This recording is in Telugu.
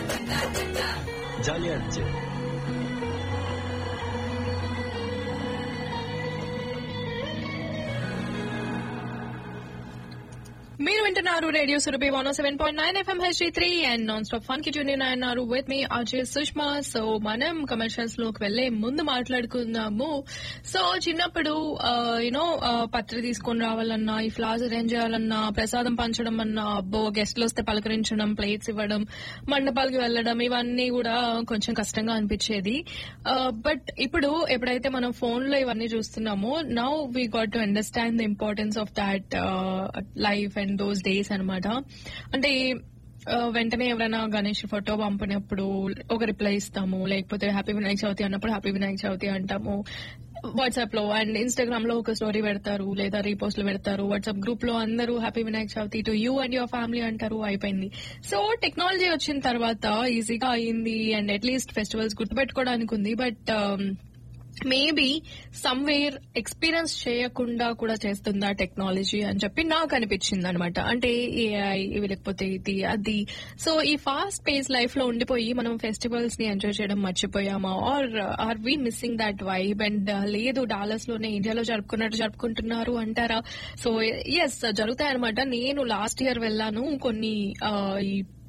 జాలియా అజ్జే మీరు వింటున్నారు radio Surabhi one seven point nine FM HD three and non stop fun కి ట్యూన్ అన్నారు విత్ మీ అజయ్ సుష్మా సో మనం కమర్షియల్స్ లోకి వెళ్లే ముందు మాట్లాడుకుందాము సో చిన్నప్పుడు యూనో పత్రి తీసుకొని రావాలన్నా ఈ ఫ్లాస్ అరేంజ్ చేయాలన్నా ప్రసాదం పంచడం అన్నా అబ్బో గెస్ట్లు వస్తే పలకరించడం ప్లేట్స్ ఇవ్వడం మండపాలకి వెళ్ళడం ఇవన్నీ కూడా కొంచెం కష్టంగా అనిపించేది బట్ ఇప్పుడు ఎప్పుడైతే మనం ఫోన్ లో ఇవన్నీ చూస్తున్నామో now we got to understand the importance of that life and those days అన్నమాట అంటే ఆ, వెంటనే ఎవరైనా గణేష్ ఫోటో పంపినప్పుడు ఒక రిప్లై ఇస్తాము లేకపోతే హ్యాపీ వినాయక చవితి అన్నప్పుడు హ్యాపీ వినాయక చవితి అంటాము వాట్సాప్ లో అండ్ ఇన్స్టాగ్రామ్ లో ఒక స్టోరీ పెడతారు లేదా రీపోస్ట్లు పెడతారు వాట్సాప్ గ్రూప్ లో అందరూ happy Vinayaka Chavithi to you and your family అంటారు అయిపోయింది సో టెక్నాలజీ వచ్చిన తర్వాత ఈజీగా అయింది అండ్ అట్లీస్ట్ ఫెస్టివల్స్ గుర్తుపెట్టుకోవడానికి ఉంది బట్ మేబీ సమ్వేర్ ఎక్స్పీరియన్స్ చేయకుండా కూడా చేస్తుందా టెక్నాలజీ అని చెప్పి నాకు అనిపించింది అనమాట అంటే ఏఐ ఇవి లేకపోతే ఇది అది సో ఈ ఫాస్ట్ పేస్ లైఫ్ లో ఉండిపోయి మనం ఫెస్టివల్స్ ని ఎంజాయ్ చేయడం మర్చిపోయామా are are we missing that vibe and లేదు డాలస్ లోనే ఇండియాలో జరుపుకున్నట్టు జరుపుకుంటున్నారు అంటారా సో ఎస్ జరుగుతాయన్నమాట నేను లాస్ట్ ఇయర్ వెళ్ళాను కొన్ని ఆ, ఈ